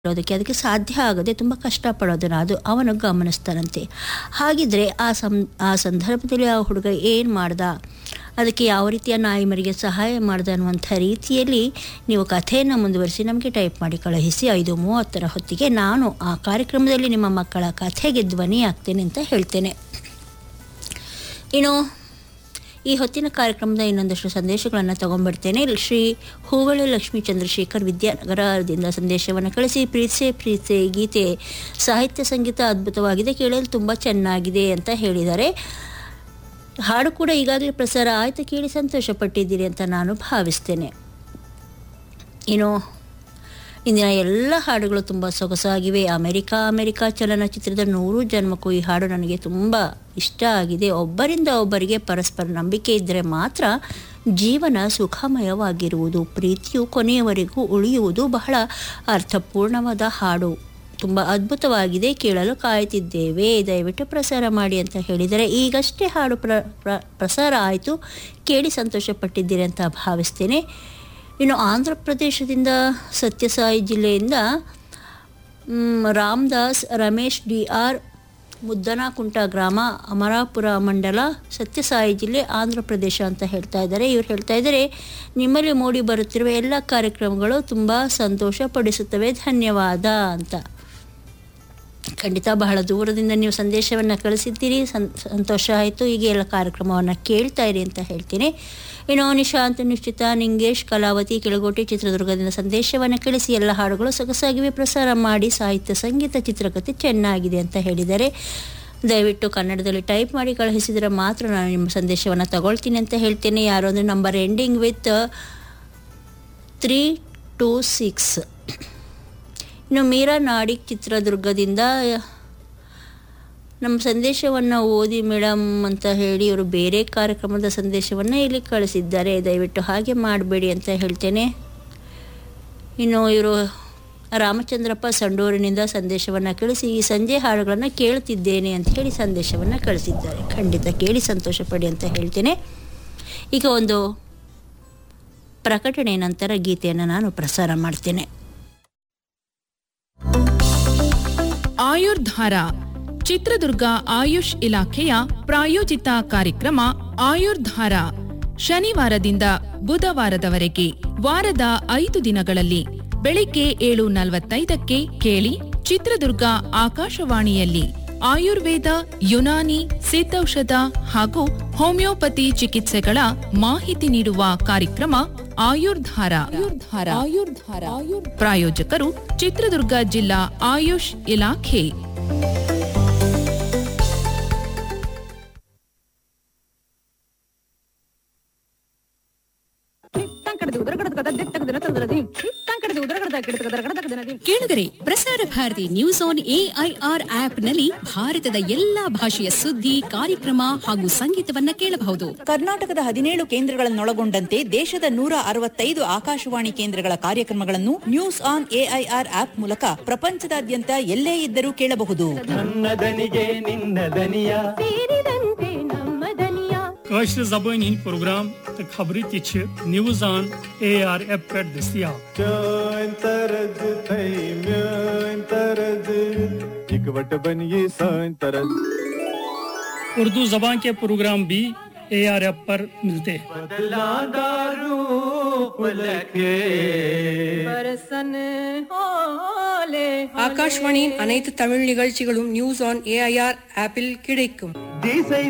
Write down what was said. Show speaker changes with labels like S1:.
S1: ಇರೋದಕ್ಕೆ ಅದಕ್ಕೆ ಸಾಧ್ಯ ಆಗದೆ ತುಂಬ ಕಷ್ಟಪಡೋದನ್ನು ಅದು ಅವನು ಗಮನಿಸ್ತಾನಂತೆ ಹಾಗಿದ್ರೆ ಆ ಸಂ ಆ ಸಂದರ್ಭದಲ್ಲಿ ಆ ಹುಡುಗ ಏನು ಮಾಡ್ದ ಅದಕ್ಕೆ ಯಾವ ರೀತಿಯ ನಾಯಿ ಮರಿಗೆ ಸಹಾಯ ಮಾಡ್ದ ಅನ್ನುವಂಥ ರೀತಿಯಲ್ಲಿ ನೀವು ಕಥೆಯನ್ನು ಮುಂದುವರಿಸಿ ನಮಗೆ ಟೈಪ್ ಮಾಡಿ ಕಳುಹಿಸಿ ಐದು ಮೂವತ್ತರ ಹೊತ್ತಿಗೆ ನಾನು ಆ ಕಾರ್ಯಕ್ರಮದಲ್ಲಿ ನಿಮ್ಮ ಮಕ್ಕಳ ಕಥೆಗೆ ಧ್ವನಿ ಆಗ್ತೇನೆ ಅಂತ ಹೇಳ್ತೇನೆ ಇನ್ನು ಈ ಹೊತ್ತಿನ ಕಾರ್ಯಕ್ರಮದ ಇನ್ನೊಂದಷ್ಟು ಸಂದೇಶಗಳನ್ನು ತಗೊಂಡ್ಬಿಡ್ತೇನೆ ಶ್ರೀ ಹೂವಳೆ ಲಕ್ಷ್ಮೀ ಚಂದ್ರಶೇಖರ್ ವಿದ್ಯಾನಗರದಿಂದ ಸಂದೇಶವನ್ನು ಕಳಿಸಿ ಪ್ರೀತಿಸೆ ಪ್ರೀತಿಸೆ ಗೀತೆ ಸಾಹಿತ್ಯ ಸಂಗೀತ ಅದ್ಭುತವಾಗಿದೆ ಕೇಳಲು ತುಂಬ ಚೆನ್ನಾಗಿದೆ ಅಂತ ಹೇಳಿದ್ದಾರೆ ಹಾಡು ಕೂಡ ಈಗಾಗಲೇ ಪ್ರಸಾರ ಆಯಿತು ಕೇಳಿ ಸಂತೋಷಪಟ್ಟಿದ್ದೀರಿ ಅಂತ ನಾನು ಭಾವಿಸ್ತೇನೆ ಇನ್ನು ಇಂದಿನ ಎಲ್ಲ ಹಾಡುಗಳು ತುಂಬ ಸೊಗಸಾಗಿವೆ ಅಮೆರಿಕ ಅಮೆರಿಕ ಚಲನಚಿತ್ರದ ನೂರು ಜನ್ಮಕ್ಕೂ ಈ ಹಾಡು ನನಗೆ ತುಂಬ ಇಷ್ಟ ಆಗಿದೆ ಒಬ್ಬರಿಂದ ಒಬ್ಬರಿಗೆ ಪರಸ್ಪರ ನಂಬಿಕೆ ಇದ್ದರೆ ಮಾತ್ರ ಜೀವನ ಸುಖಮಯವಾಗಿರುವುದು ಪ್ರೀತಿಯು ಕೊನೆಯವರೆಗೂ ಉಳಿಯುವುದು ಬಹಳ ಅರ್ಥಪೂರ್ಣವಾದ ಹಾಡು ತುಂಬ ಅದ್ಭುತವಾಗಿದೆ ಕೇಳಲು ಕಾಯುತ್ತಿದ್ದೇವೆ ದಯವಿಟ್ಟು ಪ್ರಸಾರ ಮಾಡಿ ಅಂತ ಹೇಳಿದರೆ ಈಗಷ್ಟೇ ಹಾಡು ಪ್ರ ಪ್ರ- ಪ್ರಸಾರ ಆಯಿತು ಕೇಳಿ ಸಂತೋಷಪಟ್ಟಿದ್ದೀರಿ ಅಂತ ಭಾವಿಸ್ತೇನೆ ಇನ್ನು ಆಂಧ್ರ ಪ್ರದೇಶದಿಂದ ಸತ್ಯಸಾಯಿ ಜಿಲ್ಲೆಯಿಂದ ಮ್, ರಾಮದಾಸ್ ರಮೇಶ್ ಡಿ ಆರ್ ಮುದ್ದನಾಕುಂಟ ಗ್ರಾಮ ಅಮರಾಪುರ ಮಂಡಲ ಸತ್ಯಸಾಯಿ ಜಿಲ್ಲೆ ಆಂಧ್ರ ಪ್ರದೇಶ ಅಂತ ಹೇಳ್ತಾ ಇದ್ದಾರೆ ಇವ್ರು ಹೇಳ್ತಾ ಇದ್ದಾರೆ ನಿಮ್ಮಲ್ಲಿ ಮೂಡಿ ಬರುತ್ತಿರುವ ಎಲ್ಲ ಕಾರ್ಯಕ್ರಮಗಳು ತುಂಬ ಸಂತೋಷ ಪಡಿಸುತ್ತವೆ ಧನ್ಯವಾದ ಅಂತ ಖಂಡಿತ ಬಹಳ ದೂರದಿಂದ ನೀವು ಸಂದೇಶವನ್ನು ಕಳಿಸಿದ್ದೀರಿ ಸಂ ಸಂತೋಷ ಆಯಿತು ಹೀಗೆ ಎಲ್ಲ ಕಾರ್ಯಕ್ರಮವನ್ನು ಕೇಳ್ತಾ ಇರಿ ಅಂತ ಹೇಳ್ತೀನಿ ಇನ್ನು ನಿಶಾಂತ್ ನಿಶ್ಚಿತ ನಿಂಗೇಶ್ ಕಲಾವತಿ ಕೆಳಗೋಟೆ ಚಿತ್ರದುರ್ಗದಿಂದ ಸಂದೇಶವನ್ನು ಕಳಿಸಿ ಎಲ್ಲ ಹಾಡುಗಳು ಸೊಗಸಾಗಿವೆ ಪ್ರಸಾರ ಮಾಡಿ ಸಾಹಿತ್ಯ ಸಂಗೀತ ಚಿತ್ರಕಥೆ ಚೆನ್ನಾಗಿದೆ ಅಂತ ಹೇಳಿದ್ದಾರೆ ದಯವಿಟ್ಟು ಕನ್ನಡದಲ್ಲಿ ಟೈಪ್ ಮಾಡಿ ಕಳುಹಿಸಿದರೆ ಮಾತ್ರ ನಾನು ನಿಮ್ಮ ಸಂದೇಶವನ್ನು ತಗೊಳ್ತೀನಿ ಅಂತ ಹೇಳ್ತೇನೆ ಯಾರೋ ಒಂದು number ending with three two six ಇನ್ನು ಮೀರಾ ನಾಡಿಗ್ ಚಿತ್ರದುರ್ಗದಿಂದ ನಮ್ಮ ಸಂದೇಶವನ್ನು ಓದಿ ಮೇಡಮ್ ಅಂತ ಹೇಳಿ ಇವರು ಬೇರೆ ಕಾರ್ಯಕ್ರಮದ ಸಂದೇಶವನ್ನು ಇಲ್ಲಿ ಕಳಿಸಿದ್ದಾರೆ ದಯವಿಟ್ಟು ಹಾಗೆ ಮಾಡಬೇಡಿ ಅಂತ ಹೇಳ್ತೇನೆ ಇನ್ನು ಇವರು ರಾಮಚಂದ್ರಪ್ಪ ಸಂಡೂರಿನಿಂದ ಸಂದೇಶವನ್ನು ಕಳಿಸಿ ಈ ಸಂಜೆ ಹಾಡುಗಳನ್ನು ಕೇಳ್ತಿದ್ದೇನೆ ಅಂತ ಹೇಳಿ ಸಂದೇಶವನ್ನು ಕಳಿಸಿದ್ದಾರೆ ಖಂಡಿತ ಕೇಳಿ ಸಂತೋಷಪಡಿ ಅಂತ ಹೇಳ್ತೇನೆ ಈಗ ಒಂದು ಪ್ರಕಟಣೆ ನಂತರ ಗೀತೆಯನ್ನು ನಾನು ಪ್ರಸಾರ ಮಾಡ್ತೇನೆ
S2: ಆಯುರ್ಧಾರ ಚಿತ್ರದುರ್ಗ ಆಯುಷ್ ಇಲಾಖೆಯ ಪ್ರಾಯೋಜಿತ ಕಾರ್ಯಕ್ರಮ ಆಯುರ್ಧಾರ ಶನಿವಾರದಿಂದ ಬುಧವಾರದವರೆಗೆ ವಾರದ ಐದು ದಿನಗಳಲ್ಲಿ ಬೆಳಿಗ್ಗೆ ಏಳು ನಲವತ್ತೈದಕ್ಕೆ ಕೇಳಿ ಚಿತ್ರದುರ್ಗ ಆಕಾಶವಾಣಿಯಲ್ಲಿ ಆಯುರ್ವೇದ ಯುನಾನಿ ಸಿದ್ಧೌಷಧ ಹಾಗೂ ಹೋಮಿಯೋಪತಿ ಚಿಕಿತ್ಸೆಗಳ ಮಾಹಿತಿ ನೀಡುವ ಕಾರ್ಯಕ್ರಮ ಆಯುರ್ಧಾರ ಆಯುರ್ಧಾರ ಆಯುರ್ಧಾರ ಪ್ರಾಯೋಜಕರು ಚಿತ್ರದುರ್ಗ ಜಿಲ್ಲಾ ಆಯುಷ್ ಇಲಾಖೆ
S3: ಕೇಳಿದರೆ ಪ್ರಸಾರ ಭಾರತಿ ನ್ಯೂಸ್ ಆನ್ ಎಐಆರ್ ಆಪ್ನಲ್ಲಿ ಭಾರತದ ಎಲ್ಲಾ ಭಾಷೆಯ ಸುದ್ದಿ ಕಾರ್ಯಕ್ರಮ ಹಾಗೂ ಸಂಗೀತವನ್ನ ಕೇಳಬಹುದು
S4: ಕರ್ನಾಟಕದ ಹದಿನೇಳು ಕೇಂದ್ರಗಳನ್ನೊಳಗೊಂಡಂತೆ ದೇಶದ ನೂರ ಅರವತ್ತೈದು ಆಕಾಶವಾಣಿ ಕೇಂದ್ರಗಳ ಕಾರ್ಯಕ್ರಮಗಳನ್ನು ನ್ಯೂಸ್ ಆನ್ ಎಐಆರ್ ಆಪ್ ಮೂಲಕ ಪ್ರಪಂಚದಾದ್ಯಂತ ಎಲ್ಲೇ ಇದ್ದರೂ ಕೇಳಬಹುದು
S5: ನನ್ನ ದನಿಗೆ ನಿನ್ನ ದನಿಯ
S6: کٲشرِ زبٲنۍ ہٕنٛدۍ پروگرام تہٕ خبرٕ تہِ چھِ نِوٕز آن اے آر ایپ پٮ۪ٹھ دٔستیاب
S5: چٲنۍ طرز تھے میٲنۍ طرز اکوٹ بنیے سٲنۍ طرز
S6: اردو زبان کے پروگرام بھی اے آر ایپ پر ملتے ہیں
S7: ஆகாஷ்வாணியின் அனைத்து தமிழ் நிகழ்ச்சிகளும் நியூஸ் ஆன் ஏஐஆர் ஆப்பில் கிடைக்கும்
S5: திசை